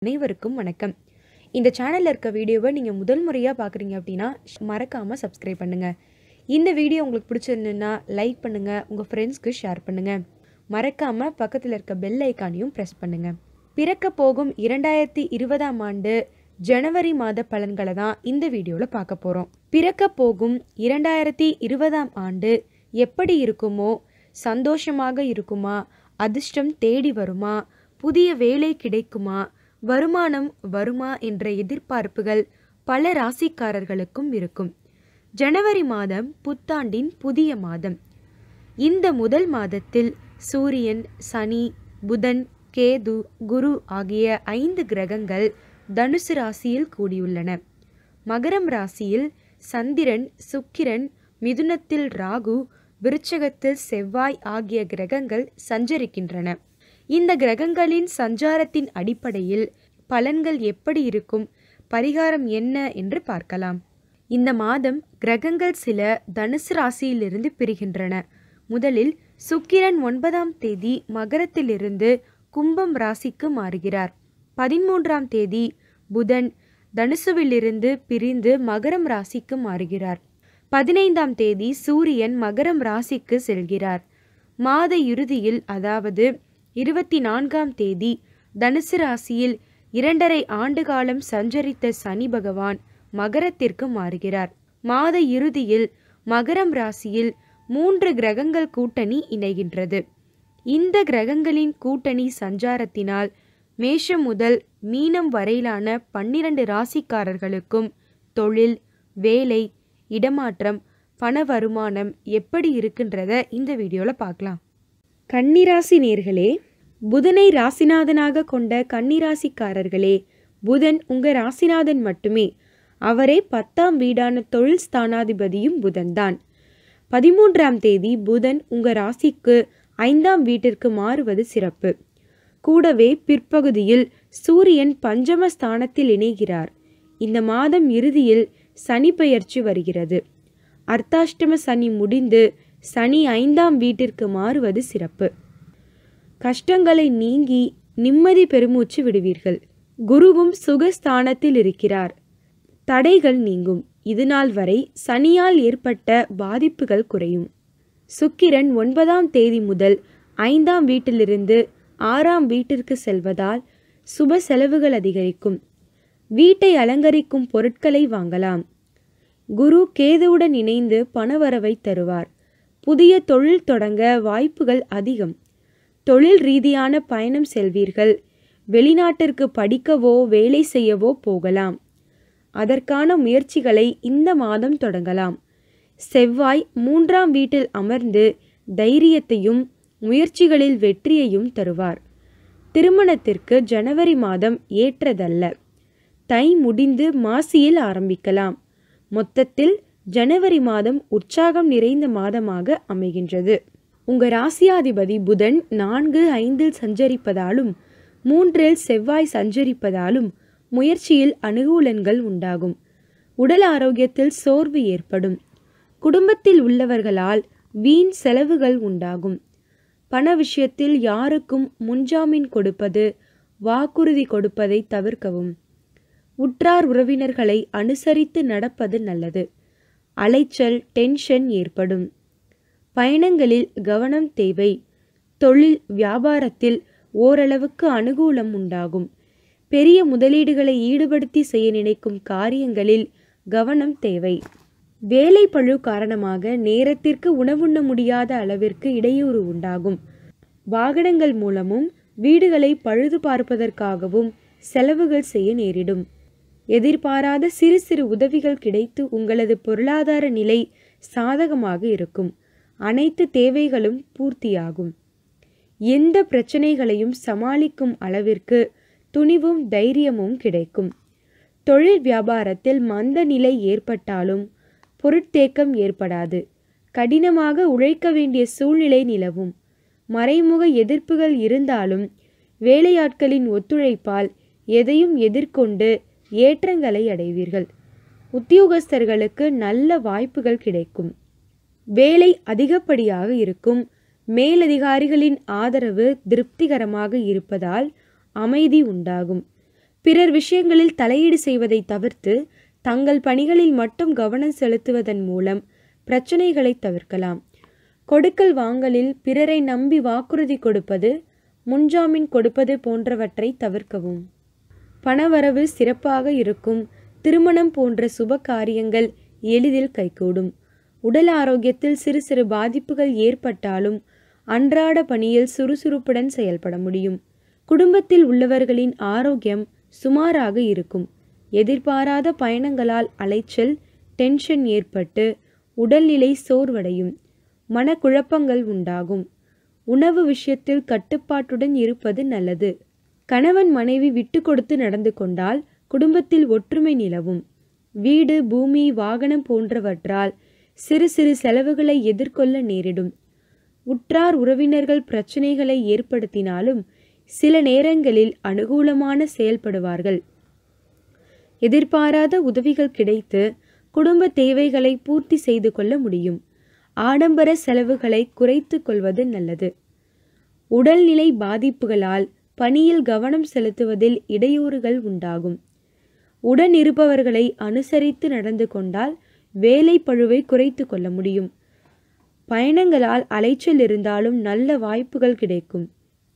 அனைவருக்கும் வணக்கம் இந்த சேனலில் இருக்க வீடியோவை நீங்கள் முதல் முறையாக பார்க்குறீங்க அப்படின்னா மறக்காமல் சப்ஸ்கிரைப் பண்ணுங்கள் இந்த வீடியோ உங்களுக்கு பிடிச்சிருந்துன்னா லைக் பண்ணுங்கள் உங்கள் ஃப்ரெண்ட்ஸ்க்கு ஷேர் பண்ணுங்கள் மறக்காமல் பக்கத்தில் இருக்க பெல் ஐக்கானையும் ப்ரெஸ் பண்ணுங்கள் பிறக்க போகும் இரண்டாயிரத்தி இருபதாம் ஆண்டு ஜனவரி மாத பலன்களை தான் இந்த வீடியோவில் பார்க்க போகிறோம் பிறக்க போகும் இரண்டாயிரத்தி இருபதாம் ஆண்டு எப்படி இருக்குமோ சந்தோஷமாக இருக்குமா அதிர்ஷ்டம் தேடி வருமா புதிய வேலை கிடைக்குமா வருமானம் வருமா என்ற எதிர்பார்ப்புகள் பல ராசிக்காரர்களுக்கும் இருக்கும் ஜனவரி மாதம் புத்தாண்டின் புதிய மாதம் இந்த முதல் மாதத்தில் சூரியன் சனி புதன் கேது குரு ஆகிய ஐந்து கிரகங்கள் தனுசு ராசியில் கூடியுள்ளன மகரம் ராசியில் சந்திரன் சுக்கிரன் மிதுனத்தில் ராகு விருச்சகத்தில் செவ்வாய் ஆகிய கிரகங்கள் சஞ்சரிக்கின்றன இந்த கிரகங்களின் சஞ்சாரத்தின் அடிப்படையில் பலன்கள் எப்படி இருக்கும் பரிகாரம் என்ன என்று பார்க்கலாம் இந்த மாதம் கிரகங்கள் சில தனுசு ராசியிலிருந்து பிரிகின்றன முதலில் சுக்கிரன் ஒன்பதாம் தேதி மகரத்திலிருந்து கும்பம் ராசிக்கு மாறுகிறார் பதிமூன்றாம் தேதி புதன் தனுசுவிலிருந்து பிரிந்து மகரம் ராசிக்கு மாறுகிறார் பதினைந்தாம் தேதி சூரியன் மகரம் ராசிக்கு செல்கிறார் மாத இறுதியில் அதாவது இருபத்தி நான்காம் தேதி தனுசு ராசியில் இரண்டரை ஆண்டு காலம் சஞ்சரித்த சனி பகவான் மகரத்திற்கு மாறுகிறார் மாத இறுதியில் மகரம் ராசியில் மூன்று கிரகங்கள் கூட்டணி இணைகின்றது இந்த கிரகங்களின் கூட்டணி சஞ்சாரத்தினால் மேஷம் முதல் மீனம் வரையிலான பன்னிரண்டு ராசிக்காரர்களுக்கும் தொழில் வேலை இடமாற்றம் பண வருமானம் எப்படி இருக்குன்றத இந்த வீடியோவில் பார்க்கலாம் கன்னிராசி நேர்களே புதனை ராசிநாதனாக கொண்ட கன்னிராசிக்காரர்களே புதன் உங்க ராசிநாதன் மட்டுமே அவரே பத்தாம் வீடான தொழில் ஸ்தானாதிபதியும் புதன்தான் பதிமூன்றாம் தேதி புதன் உங்க ராசிக்கு ஐந்தாம் வீட்டிற்கு மாறுவது சிறப்பு கூடவே பிற்பகுதியில் சூரியன் பஞ்சம ஸ்தானத்தில் இணைகிறார் இந்த மாதம் இறுதியில் சனி பெயர்ச்சி வருகிறது அர்த்தாஷ்டம சனி முடிந்து சனி ஐந்தாம் வீட்டிற்கு மாறுவது சிறப்பு கஷ்டங்களை நீங்கி நிம்மதி பெருமூச்சு விடுவீர்கள் குருவும் சுகஸ்தானத்தில் இருக்கிறார் தடைகள் நீங்கும் இதுநாள் வரை சனியால் ஏற்பட்ட பாதிப்புகள் குறையும் சுக்கிரன் ஒன்பதாம் தேதி முதல் ஐந்தாம் வீட்டிலிருந்து ஆறாம் வீட்டிற்கு செல்வதால் சுப செலவுகள் அதிகரிக்கும் வீட்டை அலங்கரிக்கும் பொருட்களை வாங்கலாம் குரு கேதுவுடன் இணைந்து பணவரவை தருவார் புதிய தொழில் தொடங்க வாய்ப்புகள் அதிகம் தொழில் ரீதியான பயணம் செல்வீர்கள் வெளிநாட்டிற்கு படிக்கவோ வேலை செய்யவோ போகலாம் அதற்கான முயற்சிகளை இந்த மாதம் தொடங்கலாம் செவ்வாய் மூன்றாம் வீட்டில் அமர்ந்து தைரியத்தையும் முயற்சிகளில் வெற்றியையும் தருவார் திருமணத்திற்கு ஜனவரி மாதம் ஏற்றதல்ல தை முடிந்து மாசியில் ஆரம்பிக்கலாம் மொத்தத்தில் ஜனவரி மாதம் உற்சாகம் நிறைந்த மாதமாக அமைகின்றது உங்க ராசியாதிபதி புதன் நான்கு ஐந்தில் சஞ்சரிப்பதாலும் மூன்றில் செவ்வாய் சஞ்சரிப்பதாலும் முயற்சியில் அனுகூலங்கள் உண்டாகும் உடல் ஆரோக்கியத்தில் சோர்வு ஏற்படும் குடும்பத்தில் உள்ளவர்களால் வீண் செலவுகள் உண்டாகும் பண விஷயத்தில் யாருக்கும் முன்ஜாமீன் கொடுப்பது வாக்குறுதி கொடுப்பதை தவிர்க்கவும் உற்றார் உறவினர்களை அனுசரித்து நடப்பது நல்லது அலைச்சல் டென்ஷன் ஏற்படும் பயணங்களில் கவனம் தேவை தொழில் வியாபாரத்தில் ஓரளவுக்கு அனுகூலம் உண்டாகும் பெரிய முதலீடுகளை ஈடுபடுத்தி செய்ய நினைக்கும் காரியங்களில் கவனம் தேவை வேலை பழு காரணமாக நேரத்திற்கு உணவுண்ண முடியாத அளவிற்கு இடையூறு உண்டாகும் வாகனங்கள் மூலமும் வீடுகளை பழுது பார்ப்பதற்காகவும் செலவுகள் செய்ய நேரிடும் எதிர்பாராத சிறு சிறு உதவிகள் கிடைத்து உங்களது பொருளாதார நிலை சாதகமாக இருக்கும் அனைத்து தேவைகளும் பூர்த்தியாகும் எந்த பிரச்சனைகளையும் சமாளிக்கும் அளவிற்கு துணிவும் தைரியமும் கிடைக்கும் தொழில் வியாபாரத்தில் மந்த நிலை ஏற்பட்டாலும் பொருட்தேக்கம் ஏற்படாது கடினமாக உழைக்க வேண்டிய சூழ்நிலை நிலவும் மறைமுக எதிர்ப்புகள் இருந்தாலும் வேலையாட்களின் ஒத்துழைப்பால் எதையும் எதிர்கொண்டு ஏற்றங்களை அடைவீர்கள் உத்தியோகஸ்தர்களுக்கு நல்ல வாய்ப்புகள் கிடைக்கும் வேலை அதிகப்படியாக இருக்கும் மேலதிகாரிகளின் ஆதரவு திருப்திகரமாக இருப்பதால் அமைதி உண்டாகும் பிறர் விஷயங்களில் தலையீடு செய்வதை தவிர்த்து தங்கள் பணிகளில் மட்டும் கவனம் செலுத்துவதன் மூலம் பிரச்சனைகளை தவிர்க்கலாம் கொடுக்கல் வாங்கலில் பிறரை நம்பி வாக்குறுதி கொடுப்பது முன்ஜாமீன் கொடுப்பது போன்றவற்றை தவிர்க்கவும் பணவரவு சிறப்பாக இருக்கும் திருமணம் போன்ற சுப காரியங்கள் எளிதில் கைகூடும் உடல் ஆரோக்கியத்தில் சிறு சிறு பாதிப்புகள் ஏற்பட்டாலும் அன்றாட பணியில் சுறுசுறுப்புடன் செயல்பட முடியும் குடும்பத்தில் உள்ளவர்களின் ஆரோக்கியம் சுமாராக இருக்கும் எதிர்பாராத பயணங்களால் அலைச்சல் டென்ஷன் ஏற்பட்டு உடல்நிலை சோர்வடையும் மனக்குழப்பங்கள் உண்டாகும் உணவு விஷயத்தில் கட்டுப்பாட்டுடன் இருப்பது நல்லது கணவன் மனைவி விட்டு கொடுத்து நடந்து கொண்டால் குடும்பத்தில் ஒற்றுமை நிலவும் வீடு பூமி வாகனம் போன்றவற்றால் சிறு சிறு செலவுகளை எதிர்கொள்ள நேரிடும் உற்றார் உறவினர்கள் பிரச்சனைகளை ஏற்படுத்தினாலும் சில நேரங்களில் அனுகூலமான செயல்படுவார்கள் எதிர்பாராத உதவிகள் கிடைத்து குடும்ப தேவைகளை பூர்த்தி செய்து கொள்ள முடியும் ஆடம்பர செலவுகளை குறைத்து கொள்வது நல்லது உடல்நிலை பாதிப்புகளால் பணியில் கவனம் செலுத்துவதில் இடையூறுகள் உண்டாகும் உடன் இருப்பவர்களை அனுசரித்து நடந்து கொண்டால் வேலை பழுவை குறைத்து கொள்ள முடியும் பயணங்களால் அலைச்சல் இருந்தாலும் நல்ல வாய்ப்புகள் கிடைக்கும்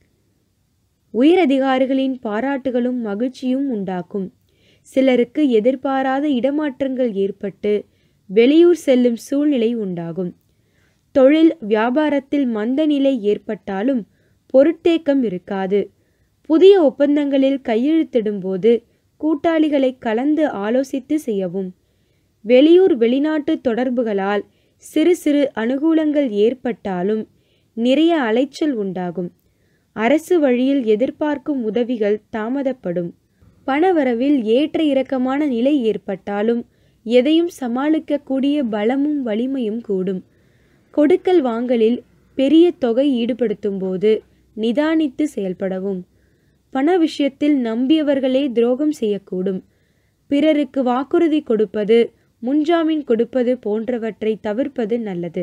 உயரதிகாரிகளின் பாராட்டுகளும் மகிழ்ச்சியும் உண்டாக்கும் சிலருக்கு எதிர்பாராத இடமாற்றங்கள் ஏற்பட்டு வெளியூர் செல்லும் சூழ்நிலை உண்டாகும் தொழில் வியாபாரத்தில் மந்த நிலை ஏற்பட்டாலும் பொருட்தேக்கம் இருக்காது புதிய ஒப்பந்தங்களில் கையெழுத்திடும்போது கூட்டாளிகளை கலந்து ஆலோசித்து செய்யவும் வெளியூர் வெளிநாட்டு தொடர்புகளால் சிறு சிறு அனுகூலங்கள் ஏற்பட்டாலும் நிறைய அலைச்சல் உண்டாகும் அரசு வழியில் எதிர்பார்க்கும் உதவிகள் தாமதப்படும் பணவரவில் ஏற்ற இறக்கமான நிலை ஏற்பட்டாலும் எதையும் சமாளிக்கக்கூடிய பலமும் வலிமையும் கூடும் கொடுக்கல் வாங்கலில் பெரிய தொகை ஈடுபடுத்தும் போது நிதானித்து செயல்படவும் பண விஷயத்தில் நம்பியவர்களே துரோகம் செய்யக்கூடும் பிறருக்கு வாக்குறுதி கொடுப்பது முன்ஜாமீன் கொடுப்பது போன்றவற்றை தவிர்ப்பது நல்லது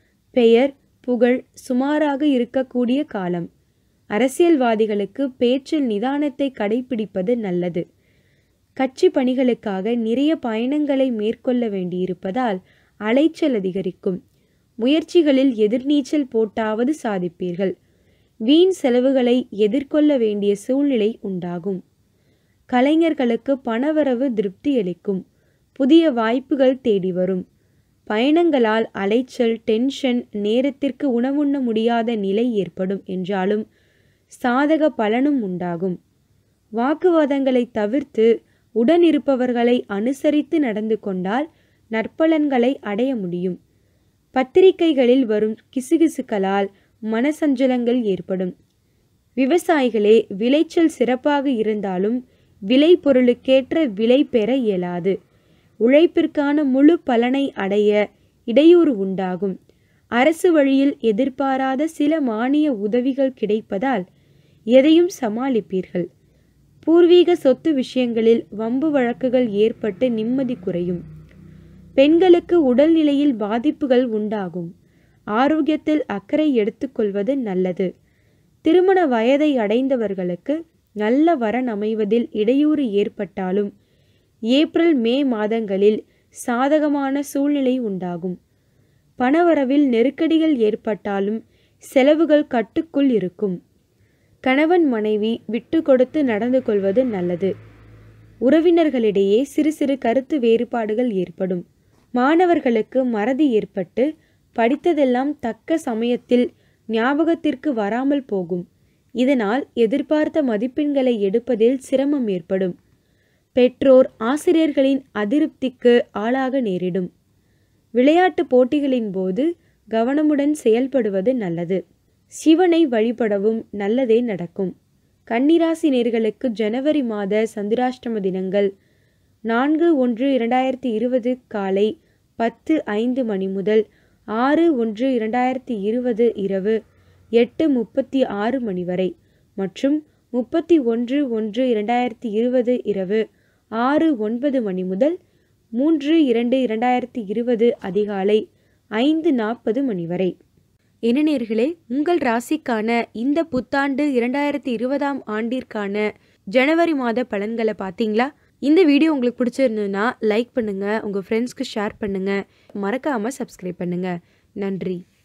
பெயர் புகழ் சுமாராக இருக்கக்கூடிய காலம் அரசியல்வாதிகளுக்கு பேச்சில் நிதானத்தை கடைபிடிப்பது நல்லது கட்சி பணிகளுக்காக நிறைய பயணங்களை மேற்கொள்ள வேண்டியிருப்பதால் அலைச்சல் அதிகரிக்கும் முயற்சிகளில் எதிர்நீச்சல் போட்டாவது சாதிப்பீர்கள் வீண் செலவுகளை எதிர்கொள்ள வேண்டிய சூழ்நிலை உண்டாகும் கலைஞர்களுக்கு பணவரவு திருப்தி அளிக்கும் புதிய வாய்ப்புகள் தேடி வரும் பயணங்களால் அலைச்சல் டென்ஷன் நேரத்திற்கு உணவுண்ண முடியாத நிலை ஏற்படும் என்றாலும் சாதக பலனும் உண்டாகும் வாக்குவாதங்களை தவிர்த்து உடன் இருப்பவர்களை அனுசரித்து நடந்து கொண்டால் நற்பலன்களை அடைய முடியும் பத்திரிகைகளில் வரும் கிசுகிசுக்களால் மனசஞ்சலங்கள் ஏற்படும் விவசாயிகளே விளைச்சல் சிறப்பாக இருந்தாலும் விளை பொருளுக்கேற்ற விலை பெற இயலாது உழைப்பிற்கான முழு பலனை அடைய இடையூறு உண்டாகும் அரசு வழியில் எதிர்பாராத சில மானிய உதவிகள் கிடைப்பதால் எதையும் சமாளிப்பீர்கள் பூர்வீக சொத்து விஷயங்களில் வம்பு வழக்குகள் ஏற்பட்டு நிம்மதி குறையும் பெண்களுக்கு உடல்நிலையில் பாதிப்புகள் உண்டாகும் ஆரோக்கியத்தில் அக்கறை எடுத்துக்கொள்வது நல்லது திருமண வயதை அடைந்தவர்களுக்கு நல்ல வரன் அமைவதில் இடையூறு ஏற்பட்டாலும் ஏப்ரல் மே மாதங்களில் சாதகமான சூழ்நிலை உண்டாகும் பணவரவில் நெருக்கடிகள் ஏற்பட்டாலும் செலவுகள் கட்டுக்குள் இருக்கும் கணவன் மனைவி விட்டு கொடுத்து நடந்து கொள்வது நல்லது உறவினர்களிடையே சிறு சிறு கருத்து வேறுபாடுகள் ஏற்படும் மாணவர்களுக்கு மறதி ஏற்பட்டு படித்ததெல்லாம் தக்க சமயத்தில் ஞாபகத்திற்கு வராமல் போகும் இதனால் எதிர்பார்த்த மதிப்பெண்களை எடுப்பதில் சிரமம் ஏற்படும் பெற்றோர் ஆசிரியர்களின் அதிருப்திக்கு ஆளாக நேரிடும் விளையாட்டு போட்டிகளின் போது கவனமுடன் செயல்படுவது நல்லது சிவனை வழிபடவும் நல்லதே நடக்கும் கன்னிராசி நேர்களுக்கு ஜனவரி மாத சந்திராஷ்டம தினங்கள் நான்கு ஒன்று இரண்டாயிரத்தி இருபது காலை பத்து ஐந்து மணி முதல் ஆறு ஒன்று இரண்டாயிரத்தி இருபது இரவு எட்டு முப்பத்தி ஆறு மணி வரை மற்றும் முப்பத்தி ஒன்று ஒன்று இரண்டாயிரத்தி இருபது இரவு ஆறு ஒன்பது மணி முதல் மூன்று இரண்டு இரண்டாயிரத்தி இருபது அதிகாலை ஐந்து நாற்பது மணி வரை என்ன நேர்களே உங்கள் ராசிக்கான இந்த புத்தாண்டு இரண்டாயிரத்தி இருபதாம் ஆண்டிற்கான ஜனவரி மாத பலன்களை பார்த்தீங்களா இந்த வீடியோ உங்களுக்கு பிடிச்சிருந்ததுன்னா லைக் பண்ணுங்கள் உங்கள் ஃப்ரெண்ட்ஸ்க்கு ஷேர் பண்ணுங்கள் மறக்காமல் சப்ஸ்கிரைப் பண்ணுங்கள் நன்றி